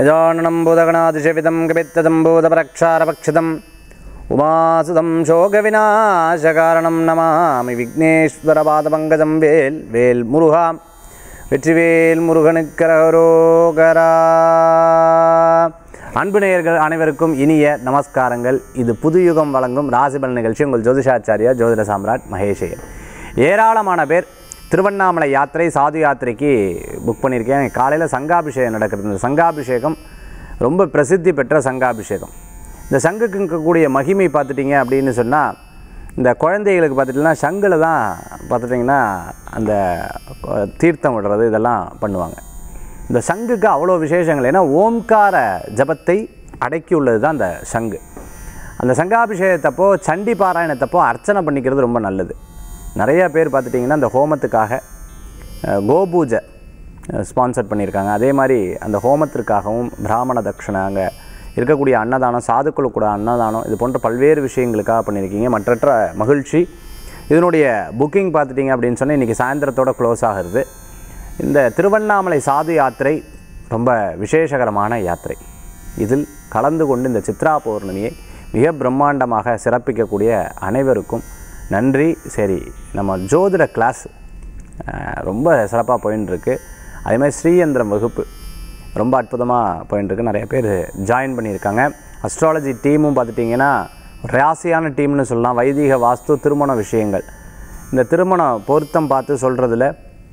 गजाननं बुधगणातिशविदं कपित्तजम्बूतपरक्षारपक्षितम् उमासुतं शोकविनाशकारणं नमामि विघ्नेश्वरपादपङ्कजं வேல் வேல் முருகா வெற்றிவேல் முருகனுக்கரகரோகரா அன்பு நேயர்கள் அனைவருக்கும் இனிய நமஸ்காரங்கள் இது புதுயுகம் வழங்கும் ராசிபலன் நிகழ்ச்சி உங்கள் ஜோதிஷாச்சாரியா ஜோதிட சாம்ராட் மகேஷையர் ஏராளமான பேர் திருவண்ணாமலை யாத்திரை சாது யாத்திரைக்கு புக் பண்ணியிருக்கேன் காலையில் சங்காபிஷேகம் நடக்கிறது இந்த சங்காபிஷேகம் ரொம்ப பிரசித்தி பெற்ற சங்காபிஷேகம் இந்த சங்குக்கு இருக்கக்கூடிய மகிமை பார்த்துட்டிங்க அப்படின்னு சொன்னால் இந்த குழந்தைகளுக்கு பார்த்துட்டிங்கன்னா சங்கில் தான் பார்த்துட்டிங்கன்னா அந்த கொ- தீர்த்தம் விடுறது இதெல்லாம் பண்ணுவாங்க இந்த சங்குக்கு அவ்வளோ விசேஷங்கள் ஏன்னா ஓம்கார ஜபத்தை அடக்கி உள்ளது தான் அந்த சங்கு அந்த சங்காபிஷேகத்தப்போ சண்டி பாராயணத்தப்போ அர்ச்சனை பண்ணிக்கிறது ரொம்ப நல்லது நிறைய பேர் பார்த்துட்டிங்கன்னா அந்த ஹோமத்துக்காக அஹ், கோபூஜை ஸ்பான்சர் பண்ணியிருக்காங்க அதே மாதிரி அந்த ஹோமத்திற்காகவும் பிராமண தட்சணை அங்கே இருக்கக்கூடிய அன்னதானம் சாதுக்களுக்கு கூட அன்னதானம் இது போன்ற பல்வேறு விஷயங்களுக்காக பண்ணியிருக்கீங்க மற்றற்ற மகிழ்ச்சி இதனுடைய புக்கிங் பார்த்துட்டிங்க அப்படின்னு சொன்னால் இன்றைக்கி சாயந்தரத்தோட க்ளோஸ் ஆகிறது இந்த திருவண்ணாமலை சாது யாத்திரை ரொம்ப விசேஷகரமான யாத்திரை இதில் கலந்து கொண்டு இந்த சித்ரா பௌர்ணமியை மிக பிரம்மாண்டமாக சிறப்பிக்கக்கூடிய அனைவருக்கும் நன்றி சரி நம்ம ஜோதிட கிளாஸ் அஹ், ரொம்ப சிறப்பாக போயின்னு இருக்கு அதே மாதிரி ஸ்ரீயந்திரம் வகுப்பு ரொம்ப அற்புதமாக போயின்னு இருக்கு நிறைய பேர் ஜாயின் பண்ணியிருக்காங்க அஸ்ட்ராலஜி டீமும் பார்த்துட்டிங்கன்னா ராசியான டீம்னு சொல்லலாம் வைதிக வாஸ்து திருமண விஷயங்கள் இந்த திருமண பொருத்தம் பார்த்து சொல்கிறதுல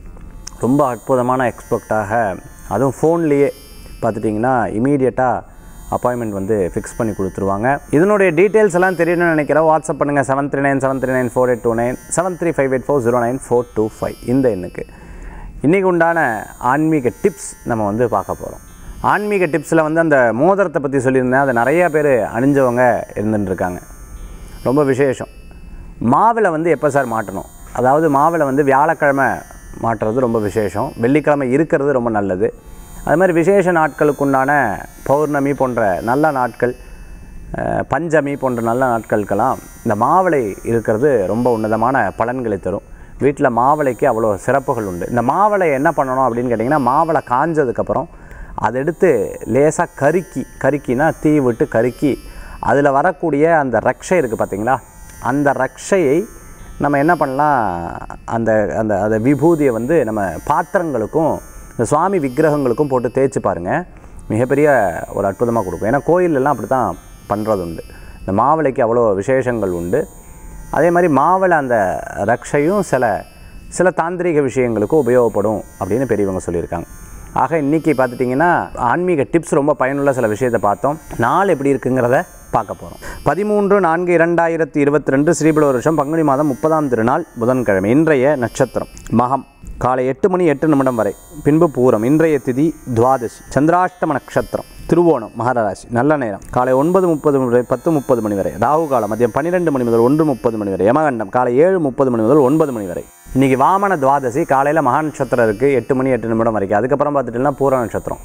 ரொம்ப அற்புதமான எக்ஸ்பெக்டாக அதுவும் ஃபோன்லேயே பார்த்துட்டிங்கன்னா இமீடியட்டாக அப்பாயின்மெண்ட் வந்து ஃபிக்ஸ் பண்ணி கொடுத்துருவாங்க இதனுடைய டீட்டெயில்ஸ் எல்லாம் தெரியணும்னு நினைக்கிறேன் வாட்ஸ்அப் பண்ணுங்கள் seven three nine seven three nine four eight two nine seven three five eight four zero nine four two five இந்த எண்ணுக்கு இன்றைக்கி உண்டான ஆன்மீக டிப்ஸ் நம்ம வந்து பார்க்க போகிறோம் ஆன்மீக டிப்ஸில் வந்து அந்த மோதிரத்தை பற்றி சொல்லியிருந்தேன் அதை நிறையா பேர் அணிஞ்சவங்க இருந்துட்டு இருக்காங்க ரொம்ப விசேஷம் மாவில் வந்து எப்போ சார் மாட்டணும் அதாவது மாவில் வந்து வியாழக்கிழமை மாட்டுறது ரொம்ப விசேஷம் வெள்ளிக்கிழமை இருக்கிறது ரொம்ப நல்லது அது மாதிரி விசேஷ நாட்களுக்கு உண்டான பௌர்ணமி போன்ற நல்ல நாட்கள் அஹ், பஞ்சமி போன்ற நல்ல நாட்களுக்கெல்லாம் இந்த மாவிளை இருக்கிறது ரொம்ப உன்னதமான பலன்களை தரும் வீட்டில் மாவிளைக்கு அவ்வளோ சிறப்புகள் உண்டு இந்த மாவிளை என்ன பண்ணணும் அப்படின்னு கேட்டிங்கன்னா மாவிளை காஞ்சதுக்கப்புறம் அதை எடுத்து லேசாக கருக்கி கருக்கினா தீ விட்டு கருக்கி அதில் வரக்கூடிய அந்த ரக்ஷை இருக்குது பார்த்தீங்களா அந்த ரக்ஷையை நம்ம என்ன பண்ணலாம் அந்த அந்த அந்த விபூதியை வந்து நம்ம பாத்திரங்களுக்கும் இந்த சுவாமி விக்கிரகங்களுக்கும் போட்டு தேய்ச்சி பாருங்கள் மிகப்பெரிய ஒரு அற்புதமாக கொடுக்கும் ஏன்னா கோயிலெல்லாம் அப்படி தான் பண்ணுறது உண்டு இந்த மாவிளைக்கு அவ்வளோ விசேஷங்கள் உண்டு அதே மாதிரி மாவிளை அந்த ரக்ஷையும் சில சில தாந்திரிக விஷயங்களுக்கும் உபயோகப்படும் அப்படின்னு பெரியவங்க சொல்லியிருக்காங்க ஆக இன்றைக்கி பார்த்துட்டிங்கன்னா ஆன்மீக டிப்ஸ் ரொம்ப பயனுள்ள சில விஷயத்தை பார்த்தோம் நாள் எப்படி இருக்குங்கிறத பார்க்க போகிறோம் பதிமூன்று நான்கு இரண்டாயிரத்தி இருபத்தி ரெண்டு ஸ்ரீபல வருஷம் பங்குனி மாதம் முப்பதாம் திருநாள் புதன்கிழமை இன்றைய நட்சத்திரம் மகம் காலை எட்டு மணி எட்டு நிமிடம் வரை பின்பு பூரம் இன்றைய திதி துவாதசி சந்திராஷ்டம நட்சத்திரம் திருவோணம் மகராசி நல்ல நேரம் காலை ஒன்பது முப்பது மணி வரை பத்து முப்பது மணி வரை ராகு காலம் மதியம் பன்னிரெண்டு மணி முதல் ஒன்று முப்பது மணி வரை யமகண்டம் காலை ஏழு முப்பது மணி முதல் ஒன்பது மணி வரை இன்றைக்கி வாமன துவாதசி காலையில் மகா நட்சத்திரம் இருக்குது எட்டு மணி எட்டு நிமிடம் வரைக்கும் அதுக்கப்புறம் பார்த்துட்டிங்கன்னா பூர நட்சத்திரம்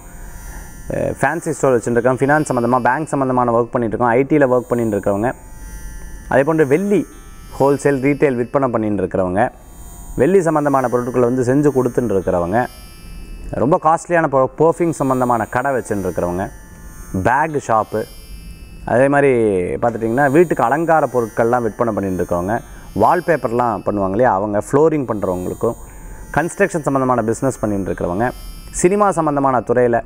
ஃபேன்சி ஸ்டோர் வச்சுருக்கோம் ஃபினான்ஸ் சம்மந்தமாக பேங்க் சம்மந்தமான ஒர்க் பண்ணிட்டு இருக்கோம் ஐடியில் ஒர்க் பண்ணிட்டு இருக்கவங்க அதே போன்று வெள்ளி ஹோல்சேல் ரீட்டைல் விற்பனை பண்ணிட்டு இருக்கிறவங்க வெள்ளி சம்மந்தமான பொருட்களை வந்து செஞ்சு கொடுத்துட்டு இருக்கிறவங்க ரொம்ப காஸ்ட்லியான பர்ஃப்யூம் சம்மந்தமான கடை வச்சுட்டு இருக்கிறவங்க பேக் ஷாப்பு அதே மாதிரி பார்த்துட்டிங்கன்னா வீட்டுக்கு அலங்கார பொருட்கள்லாம் விற்பனை பண்ணிட்டு இருக்கவங்க வால்பேப்பர்லாம் பண்ணுவாங்க இல்லையா அவங்க ஃப்ளோரிங் பண்ணுறவங்களுக்கும் கன்ஸ்ட்ரக்ஷன் சம்மந்தமான பிஸ்னஸ் பண்ணிட்டு இருக்கிறவங்க சினிமா சம்மந்தமான துறையில்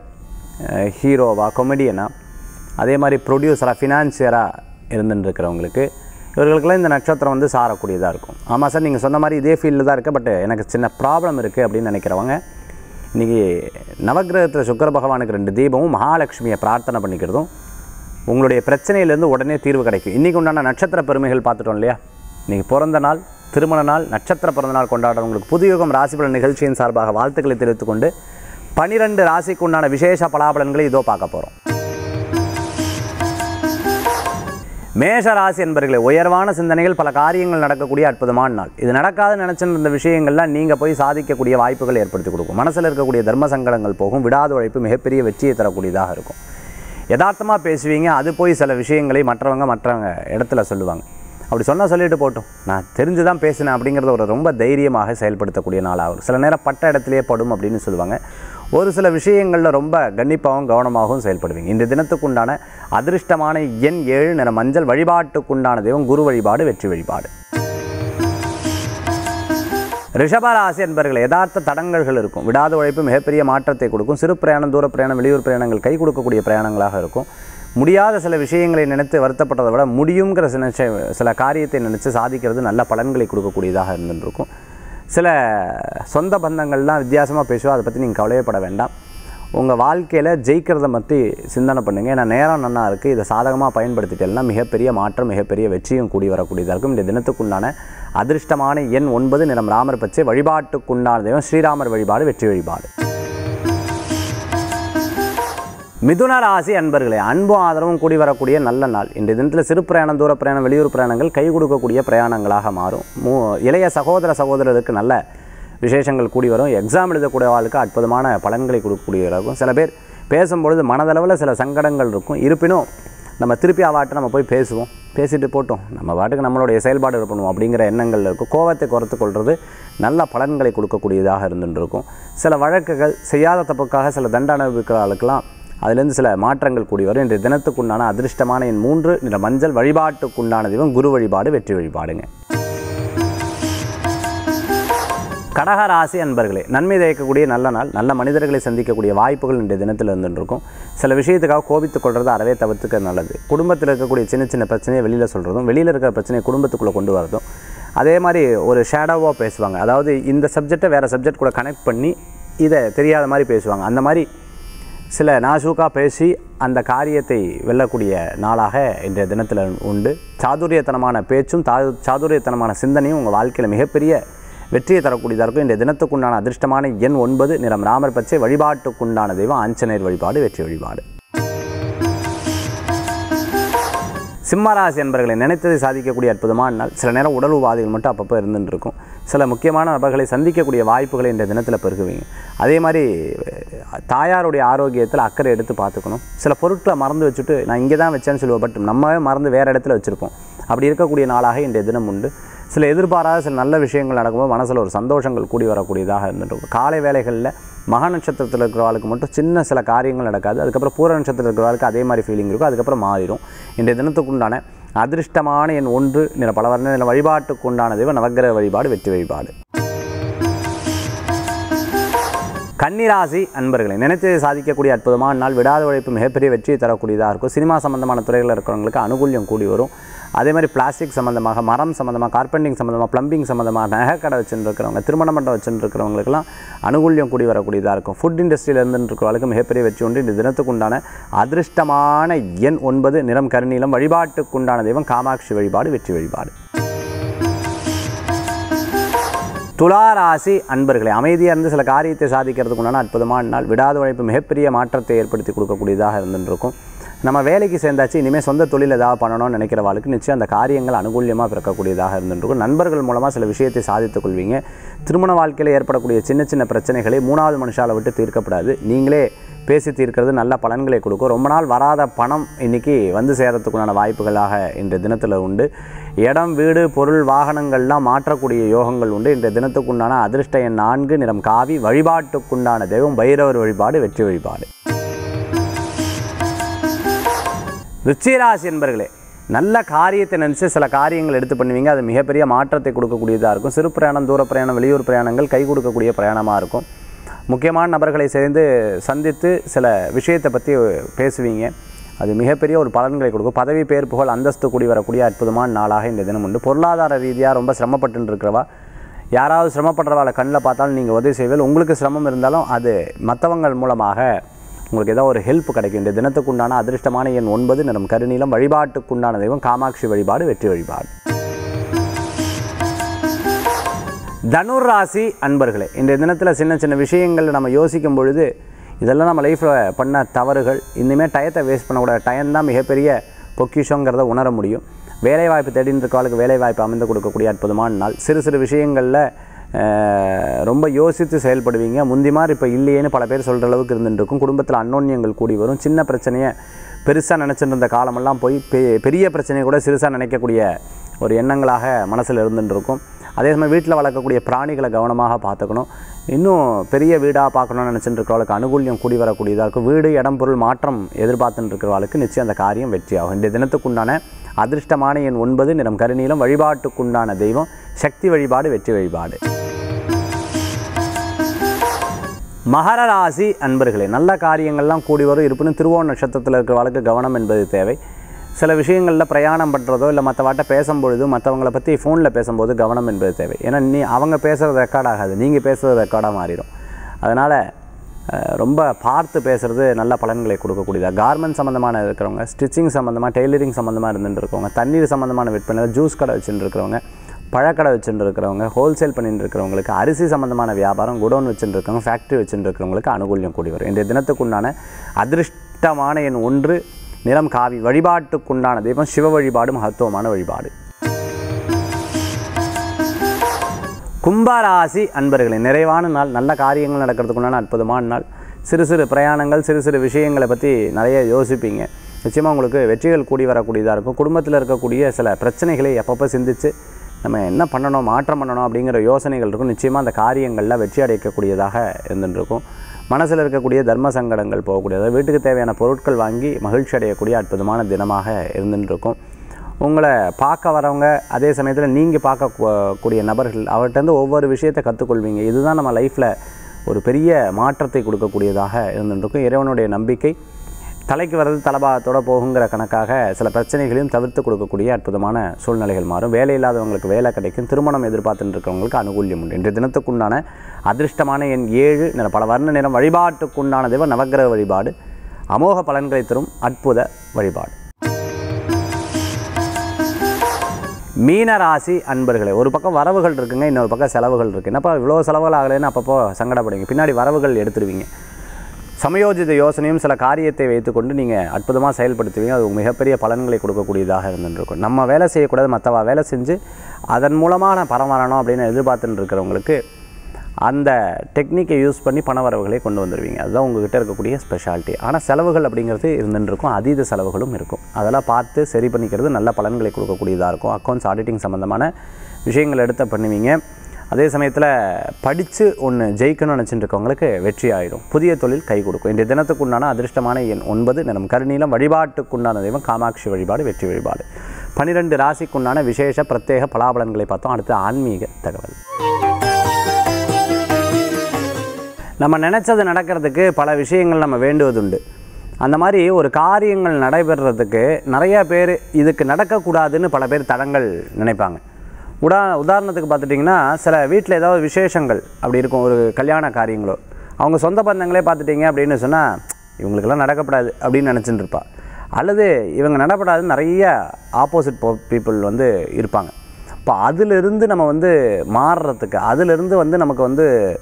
ஹீரோவா கொமெடியனா அதே மாதிரி ப்ரொடியூசராக ஃபினான்சியராக இருந்துட்டு இருக்கிறவங்களுக்கு இவர்களுக்கெல்லாம் இந்த நட்சத்திரம் வந்து சாரக்கூடியதாக இருக்கும் ஆமாம் சார் நீங்கள் சொன்ன மாதிரி இதே ஃபீல்டில் தான் இருக்குது பட் எனக்கு சின்ன ப்ராப்ளம் இருக்குது அப்படின்னு நினைக்கிறவங்க இன்றைக்கி நவக்கிரகத்தில் சுக்கிர பகவானுக்கு ரெண்டு தீபமும் மகாலட்சுமியை பிரார்த்தனை பண்ணிக்கிறதும் உங்களுடைய பிரச்சனையிலேருந்து உடனே தீர்வு கிடைக்கும் இன்றைக்கி உண்டான நட்சத்திர பெருமைகள் பார்த்துட்டோம் இல்லையா இன்றைக்கி பிறந்த நாள் திருமண நாள் நட்சத்திர பிறந்த நாள் கொண்டாடுறவங்களுக்கு புதுயுகம் ராசிபலன் நிகழ்ச்சியின் சார்பாக வாழ்த்துக்களை தெரிவித்துக் கொண்டு பனிரெண்டு ராசிக்கு உண்டான விசேஷ பலாபலன்களை இதோ பார்க்க போகிறோம் மேஷ ராசி என்பர்களே உயர்வான சிந்தனைகள் பல காரியங்கள் நடக்கக்கூடிய அற்புதமான நாள் இது நடக்காது நினச்சிருந்த விஷயங்கள்லாம் நீங்கள் போய் சாதிக்கக்கூடிய வாய்ப்புகள் ஏற்படுத்தி கொடுக்கும் மனசில் இருக்கக்கூடிய தர்ம சங்கடங்கள் போகும் விடாத உழைப்பு மிகப்பெரிய வெற்றியை தரக்கூடியதாக இருக்கும் யதார்த்தமாக பேசுவீங்க அது போய் சில விஷயங்களை மற்றவங்க மற்றவங்க இடத்துல சொல்லுவாங்க அப்படி சொன்னால் சொல்லிட்டு போட்டோம் நான் தெரிஞ்சு தான் பேசினேன் அப்படிங்கிறத ஒரு ரொம்ப தைரியமாக செயல்படுத்தக்கூடிய நாளாகும் சில நேரம் பட்ட இடத்துலையே படும் அப்படின்னு சொல்லுவாங்க ஒரு சில விஷயங்களில் ரொம்ப கண்டிப்பாகவும் கவனமாகவும் செயல்படுவீங்க இந்த தினத்துக்குண்டான அதிர்ஷ்டமான எண் ஏழு நிற மஞ்சள் வழிபாட்டுக்குண்டான தெய்வம் குரு வழிபாடு வெற்றி வழிபாடு ரிஷபராசி என்பர்கள் யதார்த்த தடங்கல்கள் இருக்கும் விடாத உழைப்பு மிகப்பெரிய மாற்றத்தை கொடுக்கும் சிறு பிரயாணம் தூர பிரயாணம் வெளியூர் பிரயாணங்கள் கை கொடுக்கக்கூடிய பிரயாணங்களாக இருக்கும் முடியாத சில விஷயங்களை நினைத்து வருத்தப்பட்டதை விட முடியுங்கிற சில சில காரியத்தை நினைத்து சாதிக்கிறது நல்ல பலன்களை கொடுக்கக்கூடியதாக இருந்துருக்கும் சில சொந்த பந்தங்கள்லாம் வித்தியாசமாக பேசுவோம் அதை பற்றி நீங்கள் கவலையப்பட வேண்டாம் உங்கள் வாழ்க்கையில் ஜெயிக்கிறத பற்றி சிந்தனை பண்ணுங்கள் ஏன்னா நேரம் நன்னா இருக்குது இதை சாதகமாக பயன்படுத்திட்டேன்னா மிகப்பெரிய மாற்றம் மிகப்பெரிய வெற்றியும் கூடி வரக்கூடியதாக இருக்கும் இந்த தினத்துக்குண்டான அதிர்ஷ்டமான எண் ஒன்பது நிறம் ராமர் பச்சை வழிபாட்டுக்குண்டான தெய்வம் ஸ்ரீராமர் வழிபாடு வெற்றி வழிபாடு மிதுன ராசி அன்பர்களே அன்பும் ஆதரவும் கூடி வரக்கூடிய நல்ல நாள் இந்த தினத்தில் சிறு பிரயாணம் தூர பிரயாணம் வெளியூர் பிரயாணங்கள் கை கொடுக்கக்கூடிய பிரயாணங்களாக மாறும் மூ இளைய சகோதர சகோதரருக்கு நல்ல விசேஷங்கள் கூடி வரும் எக்ஸாம் எழுதக்கூடிய ஆளுக்கு அற்புதமான பலன்களை கொடுக்கக்கூடியதாக இருக்கும் சில பேர் பேசும்பொழுது மனதளவில் சில சங்கடங்கள் இருக்கும் இருப்பினும் நம்ம திருப்பி அவாட்ட நம்ம போய் பேசுவோம் பேசிட்டு போட்டோம் நம்ம பாட்டுக்கு நம்மளுடைய செயல்பாடு பண்ணுவோம் அப்படிங்கிற எண்ணங்கள் இருக்கும் கோவத்தை குறைத்து கொள்வது நல்ல பலன்களை கொடுக்கக்கூடியதாக இருந்துட்டு இருக்கும் சில வழக்குகள் செய்யாத தப்புக்காக சில தண்டனை அனுபவிக்கிற ஆளுக்கெல்லாம் அதுலேருந்து சில மாற்றங்கள் கூடி வரும் இன்றைய தினத்துக்குண்டான அதிர்ஷ்டமான என் மூன்று இந்த மஞ்சள் வழிபாட்டுக்குண்டான தெய்வம் குரு வழிபாடு வெற்றி வழிபாடுங்க கடகராசி அன்பர்களே நன்மை தயக்கக்கூடிய நல்ல நாள் நல்ல மனிதர்களை சந்திக்கக்கூடிய வாய்ப்புகள் இன்றைய தினத்தில் இருந்துட்டு இருக்கும் சில விஷயத்துக்காக கோபித்துக் கொள்றது அறவே தவிர்த்துக்க நல்லது குடும்பத்தில் இருக்கக்கூடிய சின்ன சின்ன பிரச்சனையை வெளியில் சொல்கிறதும் வெளியில் இருக்கிற பிரச்சனையை குடும்பத்துக்குள்ளே கொண்டு வரதும் அதே மாதிரி ஒரு ஷேடோவாக பேசுவாங்க அதாவது இந்த சப்ஜெக்டை வேறு சப்ஜெக்ட் கூட கனெக்ட் பண்ணி இதை தெரியாத மாதிரி பேசுவாங்க அந்த மாதிரி சில நாசூக்காக பேசி அந்த காரியத்தை வெல்லக்கூடிய நாளாக இன்றைய தினத்தில் உண்டு சாதுரியத்தனமான பேச்சும் தா சாதுரியத்தனமான சிந்தனையும் உங்கள் வாழ்க்கையில் மிகப்பெரிய வெற்றியை தரக்கூடியதாக இருக்கும் இன்றைய தினத்துக்குண்டான அதிர்ஷ்டமான எண் ஒன்பது நிறம் ராமர் பச்சை வழிபாட்டுக்குண்டான தெய்வம் ஆஞ்சநேயர் வழிபாடு வெற்றி வழிபாடு சிம்மராசி என்பர்களை நினைத்ததை சாதிக்கக்கூடிய அற்புதமான நாள் சில நேரம் உடல் உபாதைகள் மட்டும் அப்பப்போ இருந்துட்டு இருக்கும் சில முக்கியமான நபர்களை சந்திக்கக்கூடிய வாய்ப்புகளை இந்த தினத்தில் பெருகுவீங்க அதே மாதிரி அஹ், தாயாருடைய ஆரோக்கியத்தில் அக்கறை எடுத்து பார்த்துக்கணும் சில பொருட்களை மறந்து வச்சுட்டு நான் இங்கே தான் வச்சேன்னு சொல்லுவோம் பட் நம்மவே மறந்து வேறு இடத்துல வச்சுருப்போம் அப்படி இருக்கக்கூடிய நாளாக இன்றைய தினம் உண்டு சில எதிர்பாராத சில நல்ல விஷயங்கள் நடக்கும்போது மனசில் ஒரு சந்தோஷங்கள் கூடி வரக்கூடியதாக இருந்துட்டு இருக்கும் காலை வேளைகளில் மக நட்சத்திரத்தில் இருக்கிறவளுக்கு மட்டும் சின்ன சில காரியங்கள் நடக்காது அதுக்கப்புறம் பூர நட்சத்திரத்தில் இருக்கிறவளுக்கு அதே மாதிரி ஃபீலிங் இருக்கும் அதுக்கப்புறம் மாறிடும் இன்றைய தினத்துக்குண்டான அதிர்ஷ்டமான என் ஒன்று நிற பலவர்ண நில வழிபாட்டுக்கு உண்டான தெய்வம் நவக்கிரக வழிபாடு வெற்றி வழிபாடு கன்னிராசி அன்பர்களை நினைத்ததை சாதிக்கக்கூடிய அற்புதமான நாள் விடாத உழைப்பு மிகப்பெரிய வெற்றியை தரக்கூடியதாக இருக்கும் சினிமா சம்பந்தமான துறைகளில் இருக்கிறவங்களுக்கு அனுகூல்யம் கூடி வரும் அதே மாதிரி பிளாஸ்டிக் சம்மந்தமாக மரம் சம்மந்தமாக கார்பெண்டிங் சம்மந்தமாக ப்ளம்பிங் சம்மந்தமாக நகைக்கடை வச்சுட்டு இருக்கிறவங்க திருமண மண்டபம் வச்சுட்டு இருக்கிறவங்களுக்கெல்லாம் அனுகூல்யம் கூடி வரக்கூடியதாக இருக்கும் ஃபுட் இண்டஸ்ட்ரியில் இருந்துட்டு இருக்கிறவங்களுக்கு மிகப்பெரிய வெற்றி உண்டு இந்த தினத்துக்கு உண்டான அதிர்ஷ்டமான எண் ஒன்பது நிறம் கருநீலம் வழிபாட்டுக்குண்டான தெய்வம் காமாட்சி வழிபாடு வெற்றி வழிபாடு துளாராசி அன்பர்களே அமைதியாக இருந்து சில காரியத்தை சாதிக்கிறதுக்கு உண்டான அற்புதமான நாள் விடாத உழைப்பு மிகப்பெரிய மாற்றத்தை ஏற்படுத்தி கொடுக்கக்கூடியதாக இருந்துட்டு இருக்கும் நம்ம வேலைக்கு சேர்ந்தாச்சு இனிமேல் சொந்த தொழில் ஏதாவது பண்ணணும்னு நினைக்கிறவாளுக்கு நிச்சயம் அந்த காரியங்கள் அனுகூல்யமாக பிறக்கக்கூடியதாக இருந்துட்டு இருக்கும் நண்பர்கள் மூலமாக சில விஷயத்தை சாதித்துக் கொள்வீங்க திருமண வாழ்க்கையில் ஏற்படக்கூடிய சின்ன சின்ன பிரச்சனைகளை மூணாவது மனுஷால விட்டு தீர்க்கப்படாது நீங்களே பேசி தீர்க்கிறது நல்ல பலன்களை கொடுக்கும் ரொம்ப நாள் வராத பணம் இன்னைக்கு வந்து சேரத்துக்குண்டான வாய்ப்புகளாக இன்றைய தினத்தில் உண்டு இடம் வீடு பொருள் வாகனங்கள்லாம் மாற்றக்கூடிய யோகங்கள் உண்டு இன்றைய தினத்துக்குண்டான அதிர்ஷ்ட எண் நான்கு நிறம் காவி வழிபாட்டுக்குண்டான தெய்வம் பைரவர் வழிபாடு வெற்றி வழிபாடு ருச்சிராசி என்பர்களே நல்ல காரியத்தை நினச்சி சில காரியங்கள் எடுத்து பண்ணுவீங்க அது மிகப்பெரிய மாற்றத்தை கொடுக்கக்கூடியதாக இருக்கும் சிறு பிரயாணம் தூர பிரயாணம் வெளியூர் பிரயாணங்கள் கை கொடுக்கக்கூடிய பிரயாணமாக இருக்கும் முக்கியமான நபர்களை சேர்ந்து சந்தித்து சில விஷயத்தை பற்றி பேசுவீங்க அது மிகப்பெரிய ஒரு பலன்களை கொடுக்கும் பதவி பேர் புகழ் அந்தஸ்து கூடி வரக்கூடிய அற்புதமான நாளாக இந்த தினம் உண்டு பொருளாதார ரீதியாக ரொம்ப சிரமப்பட்டு இருக்கிறவா யாராவது சிரமப்படுறவாளை கண்ணில் பார்த்தாலும் நீங்கள் உதவி செய்வீர்கள் உங்களுக்கு சிரமம் இருந்தாலும் அது மற்றவங்கள் மூலமாக உங்களுக்கு ஏதோ ஒரு ஹெல்ப் கிடைக்கும் இந்த தினத்துக்குண்டான அதிர்ஷ்டமான எண் ஒன்பது நிறம் கருநீலம் வழிபாட்டுக்குண்டான தெய்வம் காமாட்சி வழிபாடு வெற்றி வழிபாடு தனுர் ராசி அன்பர்களே இன்றைய தினத்தில் சின்ன சின்ன விஷயங்கள் நம்ம யோசிக்கும் பொழுது இதெல்லாம் நம்ம லைஃப்பில் பண்ண தவறுகள் இனிமேல் டயத்தை வேஸ்ட் பண்ணக்கூடாது டயம் தான் மிகப்பெரிய பொக்கிஷங்கிறத உணர முடியும் வேலைவாய்ப்பு தேடின்னு இருக்கவளுக்கு வேலைவாய்ப்பு அமைந்து கொடுக்கக்கூடிய அற்புதமான நாள் சிறு சிறு விஷயங்களில் அஹ், ரொம்ப யோசித்து செயல்படுவீங்க முந்தி மாதிரி இப்போ இல்லையேன்னு பல பேர் சொல்கிற அளவுக்கு இருந்துட்டு இருக்கும் குடும்பத்தில் அன்னோன்யங்கள் கூடி வரும் சின்ன பிரச்சனையை பெருசாக நினச்சிட்டு இருந்த காலமெல்லாம் போய் பெ பெரிய பிரச்சனையை கூட சிறுசாக நினைக்கக்கூடிய ஒரு எண்ணங்களாக மனசில் இருந்துட்டு இருக்கும் அதே சமயம் வீட்டில் வளர்க்கக்கூடிய பிராணிகளை கவனமாக பார்த்துக்கணும் இன்னும் பெரிய வீடாக பார்க்கணும்னு நினச்சிட்டு இருக்கிறவளுக்கு அனுகூல்யம் கூடி வரக்கூடியதாக இருக்கும் வீடு இடம் பொருள் மாற்றம் எதிர்பார்த்துட்டு இருக்கிறவளுக்கு நிச்சயம் அந்த காரியம் வெற்றியாகும் இந்த தினத்துக்குண்டான அதிர்ஷ்டமான எண் ஒன்பது நிறம் கருநீலம் வழிபாட்டுக்குண்டான தெய்வம் சக்தி வழிபாடு வெற்றி வழிபாடு மகர ராசி அன்பர்களே நல்ல காரியங்கள்லாம் கூடி வரும் இருப்பினும் திருவோண நட்சத்திரத்தில் இருக்கிறவளுக்கு கவனம் என்பது தேவை சில விஷயங்களில் பிரயாணம் பண்ணுறதோ இல்லை மற்றவாட்ட பேசும்பொழுது மற்றவங்களை பற்றி ஃபோனில் பேசும்போது கவனம் என்பது தேவை ஏன்னா நீ அவங்க பேசுகிறது ரெக்கார்ட் ஆகாது நீங்கள் பேசுகிறது ரெக்கார்டாக மாறிடும் அதனால் அஹ், ரொம்ப பார்த்து பேசுகிறது நல்ல பலன்களை கொடுக்கக்கூடியதா கார்மெண்ட் சம்மந்தமான இருக்கிறவங்க ஸ்டிச்சிங் சம்மந்தமாக டெய்லரிங் சம்மந்தமாக இருந்துட்டு இருக்கவங்க தண்ணீர் சம்மந்தமான விற்பனை ஜூஸ் கடை வச்சுட்டு இருக்கிறவங்க பழக்கடை வச்சுட்டு இருக்கிறவங்க ஹோல்சேல் பண்ணிட்டு இருக்கிறவங்களுக்கு அரிசி சம்மந்தமான வியாபாரம் குடோன் வச்சுட்டு இருக்கிறவங்க ஃபேக்ட்ரி வச்சுட்டு இருக்கிறவங்களுக்கு அனுகூல்யம் கூடி வரும் இன்றைய தினத்துக்குண்டான அதிர்ஷ்டமான எண் ஒன்று நிறம் காவி வழிபாட்டுக்குண்டான தெய்வம் சிவ வழிபாடு மகத்துவமான வழிபாடு கும்பராசி அன்பர்களே நிறைவான நாள் நல்ல காரியங்கள் நடக்கிறதுக்குண்டான அற்புதமான நாள் சிறு சிறு பிரயாணங்கள் சிறு சிறு விஷயங்களை பற்றி நிறைய யோசிப்பீங்க நிச்சயமாக உங்களுக்கு வெற்றிகள் கூடி வரக்கூடியதாக இருக்கும் குடும்பத்தில் இருக்கக்கூடிய சில பிரச்சனைகளை அப்பப்போ சிந்தித்து நம்ம என்ன பண்ணணும் மாற்றம் பண்ணணும் அப்படிங்கிற யோசனைகள் இருக்கும் நிச்சயமாக அந்த காரியங்களில் வெற்றி அடைக்கக்கூடியதாக இருந்துட்டு இருக்கும் மனசில் இருக்கக்கூடிய தர்ம சங்கடங்கள் போகக்கூடியது வீட்டுக்கு தேவையான பொருட்கள் வாங்கி மகிழ்ச்சி அடையக்கூடிய அற்புதமான தினமாக இருந்துட்டு இருக்கும் உங்களை பார்க்க வரவங்க அதே சமயத்தில் நீங்கள் பார்க்க கூ- கூடிய நபர்கள் அவர்கிட்டருந்து ஒவ்வொரு விஷயத்தை கற்றுக்கொள்வீங்க இதுதான் நம்ம லைஃப்பில் ஒரு பெரிய மாற்றத்தை கொடுக்கக்கூடியதாக இருந்துருக்கும் இறைவனுடைய நம்பிக்கை தலைக்கு வர்றது தலபாகத்தோட போகுங்கிற கணக்காக சில பிரச்சனைகளையும் தவிர்த்து கொடுக்கக்கூடிய அற்புதமான சூழ்நிலைகள் மாறும் வேலை இல்லாதவங்களுக்கு வேலை கிடைக்கும் திருமணம் எதிர்பார்த்துட்டு இருக்கிறவங்களுக்கு அனுகூல்யம் உண்டு இன்றைய தினத்துக்குண்டான அதிர்ஷ்டமான எண் ஏழு நிற பல வர்ண நிறம் வழிபாட்டுக்குண்டான தெய்வம் நவக்கிரக வழிபாடு அமோக பலன்களை தரும் அற்புத வழிபாடு மீன ராசி அன்பர்களே ஒரு பக்கம் வரவுகள் இருக்குங்க இன்னொரு பக்கம் செலவுகள் இருக்குது என்னப்பா இவ்வளோ செலவுகள் ஆகலைன்னு அப்பப்போ சங்கடப்படுவீங்க பின்னாடி வரவுகள் எடுத்துருவீங்க சமயோஜித யோசனையும் சில காரியத்தை வைத்துக்கொண்டு நீங்கள் அற்புதமாக செயல்படுத்துவீங்க அது மிகப்பெரிய பலன்களை கொடுக்கக்கூடியதாக இருந்துருக்கும் நம்ம வேலை செய்யக்கூடாது மற்றவா வேலை செஞ்சு அதன் மூலமாக நான் பணம் வரணும் அப்படின்னு எதிர்பார்த்துட்டு இருக்கிறவங்களுக்கு அந்த டெக்னிக்கை யூஸ் பண்ணி பண வரவுகளை கொண்டு வந்துடுவீங்க அதுதான் உங்ககிட்ட இருக்கக்கூடிய ஸ்பெஷாலிட்டி ஆனால் செலவுகள் அப்படிங்கிறது இருந்துட்டு இருக்கும் அதீத செலவுகளும் இருக்கும் அதெல்லாம் பார்த்து சரி பண்ணிக்கிறது நல்ல பலன்களை கொடுக்கக்கூடியதாக இருக்கும் அக்கௌண்ட்ஸ் ஆடிட்டிங் சம்மந்தமான விஷயங்கள் எடுத்து பண்ணுவீங்க அதே சமயத்தில் படித்து ஒன்று ஜெயிக்கணும்னு நினச்சிட்டு இருக்கவங்களுக்கு வெற்றி ஆயிடும் புதிய தொழில் கை கொடுக்கும் இன்றைய தினத்துக்குண்டான அதிர்ஷ்டமான எண் ஒன்பது நிறம் கருநீலம் வழிபாட்டுக்குண்டான தெய்வம் காமாட்சி வழிபாடு வெற்றி வழிபாடு பன்னிரெண்டு ராசிக்குண்டான விசேஷ பிரத்யேக பலாபலன்களை பார்த்தோம் அடுத்து ஆன்மீக தகவல் நம்ம நினச்சது நடக்கிறதுக்கு பல விஷயங்கள் நம்ம வேண்டுவதுண்டு அந்த மாதிரி ஒரு காரியங்கள் நடைபெறுறதுக்கு நிறைய பேர் இதுக்கு நடக்கக்கூடாதுன்னு பல பேர் தடங்கள் நினைப்பாங்க உடா உதாரணத்துக்கு பார்த்துட்டிங்கன்னா சில வீட்டில் ஏதாவது விசேஷங்கள் அப்படி இருக்கும் ஒரு கல்யாண காரியங்களோ அவங்க சொந்த பந்தங்களே பார்த்துட்டிங்க அப்படின்னு சொன்னால் இவங்களுக்கெல்லாம் நடக்கப்படாது அப்படின்னு நினச்சிட்டு இருப்பா அல்லது இவங்க நடப்படாதுன்னு நிறைய ஆப்போசிட் பீப்புள் வந்து இருப்பாங்க இப்போ அதிலிருந்து நம்ம வந்து மாறுறதுக்கு அதிலிருந்து வந்து நமக்கு வந்து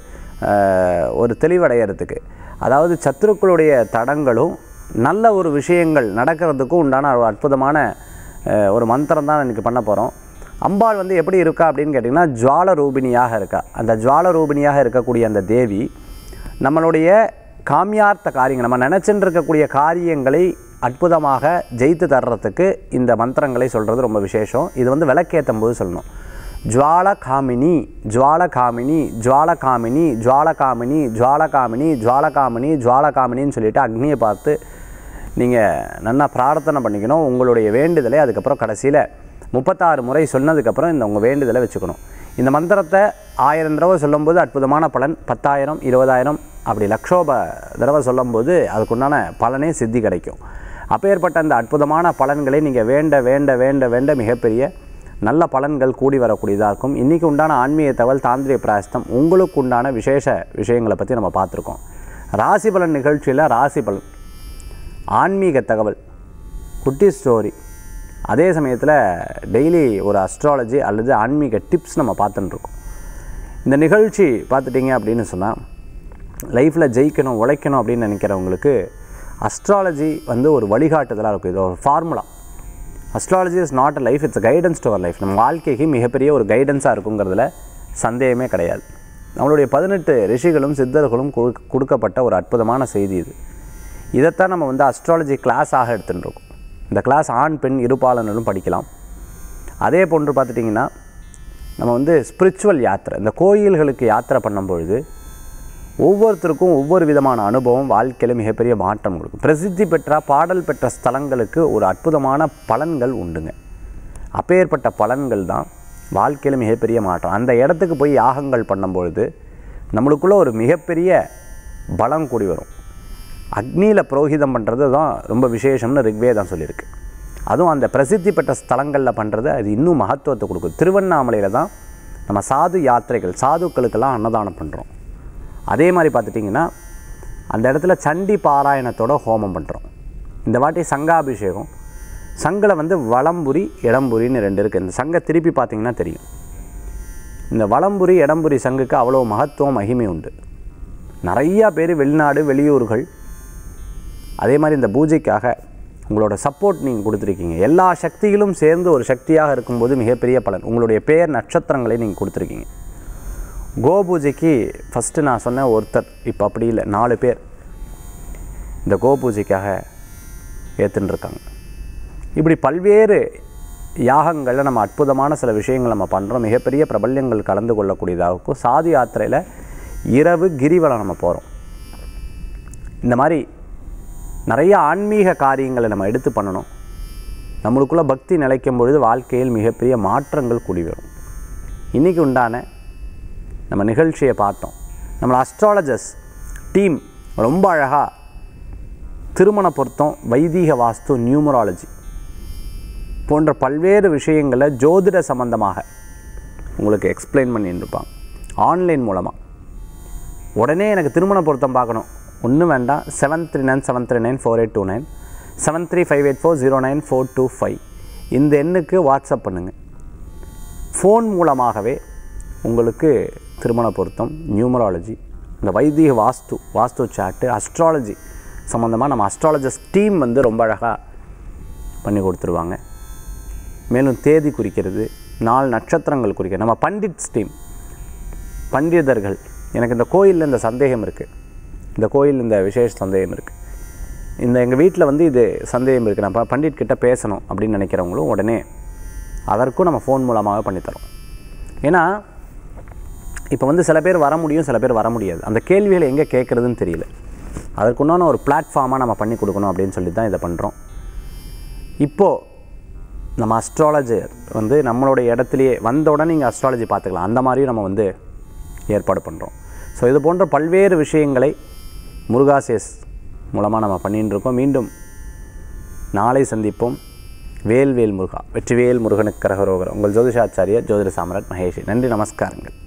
ஆஹ், ஒரு தெளிவடைகிறதுக்கு அதாவது சத்துருக்களுடைய தடங்களும் நல்ல ஒரு விஷயங்கள் நடக்கிறதுக்கும் உண்டான ஒரு அற்புதமான ஆஹ், ஒரு மந்திரம் தான் இன்றைக்கி பண்ண போகிறோம் அம்பாள் வந்து எப்படி இருக்கா அப்படின்னு கேட்டிங்கன்னா ஜுவால ரூபிணியாக இருக்கா அந்த ஜுவால ரூபிணியாக இருக்கக்கூடிய அந்த தேவி நம்மளுடைய காமியார்த்த காரியங்கள் நம்ம நினச்சிட்டு இருக்கக்கூடிய காரியங்களை அற்புதமாக ஜெயித்து தர்றதுக்கு இந்த மந்திரங்களை சொல்கிறது ரொம்ப விசேஷம் இது வந்து விளக்கேற்றும் போது சொல்லணும் ஜுவால காமினி ஜுவால காமினி ஜுவால காமினி ஜுவால காமினி ஜுவால காமினி ஜுவால காமினி ஜுவால காமினின்னு சொல்லிட்டு அக்னியை பார்த்து நீங்கள் நல்லா பிரார்த்தனை பண்ணிக்கணும் உங்களுடைய வேண்டுதலை அதுக்கப்புறம் கடைசியில் முப்பத்தாறு முறை சொன்னதுக்கப்புறம் இந்த உங்கள் வேண்டுதலை வச்சுக்கணும் இந்த மந்திரத்தை ஆயிரம் தடவை சொல்லும்போது அற்புதமான பலன் பத்தாயிரம் இருபதாயிரம் அப்படி லக்ஷோப தடவை சொல்லும்போது அதுக்குண்டான பலனே சித்தி கிடைக்கும் அப்பேற்பட்ட அந்த அற்புதமான பலன்களை நீங்கள் வேண்ட வேண்ட வேண்ட வேண்ட மிகப்பெரிய நல்ல பலன்கள் கூடி வரக்கூடியதாக இருக்கும் இன்றைக்கி உண்டான ஆன்மீக தகவல் தாந்திரிய பிராயஸ்தம் உங்களுக்கு உண்டான விசேஷ விஷயங்களை பற்றி நம்ம பார்த்துருக்கோம் ராசி பலன் நிகழ்ச்சியில் ராசி பலன் ஆன்மீக தகவல் குட்டி ஸ்டோரி அதே சமயத்தில் டெய்லி ஒரு அஸ்ட்ராலஜி அல்லது ஆன்மீக டிப்ஸ் நம்ம பார்த்துட்டு இருக்கோம் இந்த நிகழ்ச்சி பார்த்துட்டிங்க அப்படின்னு சொன்னால் லைஃப்பில் ஜெயிக்கணும் உழைக்கணும் அப்படின்னு நினைக்கிறவங்களுக்கு அஸ்ட்ராலஜி வந்து ஒரு வழிகாட்டுதலாக இருக்கும் இது ஒரு formula astrology is not a life it's guidance to our life நம்ம வாழ்க்கைக்கு மிகப்பெரிய ஒரு கைடன்ஸாக இருக்குங்கிறதுல சந்தேகமே கிடையாது நம்மளுடைய பதினெட்டு ரிஷிகளும் சித்தர்களும் கொடு- கொடுக்கப்பட்ட ஒரு அற்புதமான செய்தி இது இதைத்தான் நம்ம வந்து அஸ்ட்ராலஜி கிளாஸாக எடுத்துட்டு இருக்கோம் இந்த கிளாஸ் ஆண் பெண் இருபாலனரும் படிக்கலாம் அதே போன்று பார்த்துட்டிங்கன்னா நம்ம வந்து ஸ்பிரிச்சுவல் யாத்திரை இந்த கோயில்களுக்கு யாத்திரை பண்ணும் பொழுது ஒவ்வொருத்தருக்கும் ஒவ்வொரு விதமான அனுபவம் வாழ்க்கையில் மிகப்பெரிய மாற்றம் கொடுக்கும் பிரசித்தி பெற்ற பாடல் பெற்ற ஸ்தலங்களுக்கு ஒரு அற்புதமான பலன்கள் உண்டுங்க அப்பேற்பட்ட பலன்கள் தான் வாழ்க்கையில் மிகப்பெரிய மாற்றம் அந்த இடத்துக்கு போய் யாகங்கள் பண்ணும்பொழுது நம்மளுக்குள்ள ஒரு மிகப்பெரிய பலம் கூடி வரும் அக்னியில் புரோகிதம் பண்ணுறது தான் ரொம்ப விசேஷம்னு ரிக்வேதம் சொல்லியிருக்கு அதுவும் அந்த பிரசித்தி பெற்ற ஸ்தலங்களில் பண்ணுறது அது இன்னும் மகத்துவத்தை கொடுக்கும் திருவண்ணாமலையில் தான் நம்ம சாது யாத்திரைகள் சாதுக்களுக்கெல்லாம் அன்னதானம் பண்ணுறோம் அதே மாதிரி பார்த்துட்டிங்கன்னா அந்த இடத்துல சண்டி பாராயணத்தோட ஹோமம் பண்ணுறோம் இந்த வாட்டி சங்காபிஷேகம் சங்கில் வந்து வலம்புரி இடம்புரின்னு ரெண்டு இருக்குது இந்த சங்கை திருப்பி பார்த்தீங்கன்னா தெரியும் இந்த வலம்புரி இடம்புரி சங்குக்கு அவ்வளோ மகத்துவம் மகிமை உண்டு நிறையா பேர் வெளிநாடு வெளியூர்கள் அதே மாதிரி இந்த பூஜைக்காக உங்களோட சப்போர்ட் நீங்கள் கொடுத்துருக்கீங்க எல்லா சக்திகளும் சேர்ந்து ஒரு சக்தியாக இருக்கும்போது மிகப்பெரிய பலன் உங்களுடைய பெயர் நட்சத்திரங்களை நீங்கள் கொடுத்துருக்கீங்க கோ பூஜைக்கு ஃபஸ்ட்டு நான் சொன்னேன் ஒருத்தர் இப்போ அப்படி இல்லை நாலு பேர் இந்த கோ பூஜைக்காக ஏற்றுன்னு இருக்காங்க இப்படி பல்வேறு யாகங்களில் நம்ம அற்புதமான சில விஷயங்கள் நம்ம பண்ணுறோம் மிகப்பெரிய பிரபல்யங்கள் கலந்து கொள்ளக்கூடியதாக இருக்கும் சாதி யாத்திரையில் இரவு கிரிவலம் நம்ம போகிறோம் இந்த மாதிரி நிறைய ஆன்மீக காரியங்களை நம்ம எடுத்து பண்ணணும் நம்மளுக்குள்ள பக்தி நிலைக்கும் பொழுது வாழ்க்கையில் மிகப்பெரிய மாற்றங்கள் கூடி வரும் இன்றைக்கி உண்டான நம்ம நிகழ்ச்சியை பார்த்தோம் நம்ம அஸ்ட்ராலஜர்ஸ் டீம் ரொம்ப அழகாக திருமண பொருத்தம் வைதீக வாஸ்து நியூமராலஜி போன்ற பல்வேறு விஷயங்களை ஜோதிட சம்பந்தமாக உங்களுக்கு எக்ஸ்பிளைன் பண்ணிட்டு இருப்பாங்க ஆன்லைன் மூலமாக உடனே எனக்கு திருமண பொருத்தம் பார்க்கணும் ஒன்றும் வேண்டாம் seven three nine seven three nine four eight two nine seven three five eight four zero nine four two five இந்த எண்ணுக்கு வாட்ஸ்அப் பண்ணுங்கள் ஃபோன் மூலமாகவே உங்களுக்கு திருமண பொருத்தம் நியூமராலஜி இந்த வைதிக வாஸ்து வாஸ்து சாட்டு அஸ்ட்ராலஜி சம்மந்தமாக நம்ம அஸ்ட்ராலஜிஸ்ட் டீம் வந்து ரொம்ப அழகாக பண்ணி கொடுத்துருவாங்க மேலும் தேதி குறிக்கிறது நாலு நட்சத்திரங்கள் குறிக்கிறது நம்ம பண்டிட்ஸ் டீம் பண்டிதர்கள் எனக்கு இந்த கோயிலில் இந்த சந்தேகம் இருக்குது இந்த கோயில் இந்த விசேஷ சந்தேகம் இருக்குது இந்த எங்கள் வீட்டில் வந்து இது சந்தேகம் இருக்குது நான் ப- பண்டிட் கிட்ட பேசணும் அப்படின்னு நினைக்கிறவங்களும் உடனே அதற்கும் நம்ம ஃபோன் மூலமாக பண்ணித்தரோம் ஏன்னா இப்போ வந்து சில பேர் வர முடியும் சில பேர் வர முடியாது அந்த கேள்விகளை எங்கே கேட்குறதுன்னு தெரியல அதற்குண்டான ஒரு பிளாட்ஃபார்மாக நம்ம பண்ணி கொடுக்கணும் அப்படின்னு சொல்லி தான் இதை பண்ணுறோம் இப்போது நம்ம அஸ்ட்ராலஜர் வந்து நம்மளோட இடத்துலையே வந்த உடனே நீங்கள் அஸ்ட்ராலஜி பார்த்துக்கலாம் அந்த மாதிரியும் நம்ம வந்து ஏற்பாடு பண்ணுறோம் ஸோ இது போன்ற பல்வேறு விஷயங்களை முருகாசேஸ் மூலமாக நம்ம பண்ணிட்டு இருக்கோம் மீண்டும் நாளை சந்திப்போம் வேல்வேல் முருகா வெற்றிவேல் முருகனுக்கு கரகரோகர் உங்கள் ஜோதிஷாச்சாரியர் ஜோதிட சாம்ராட் மகேஷ் நன்றி நமஸ்காரங்கள்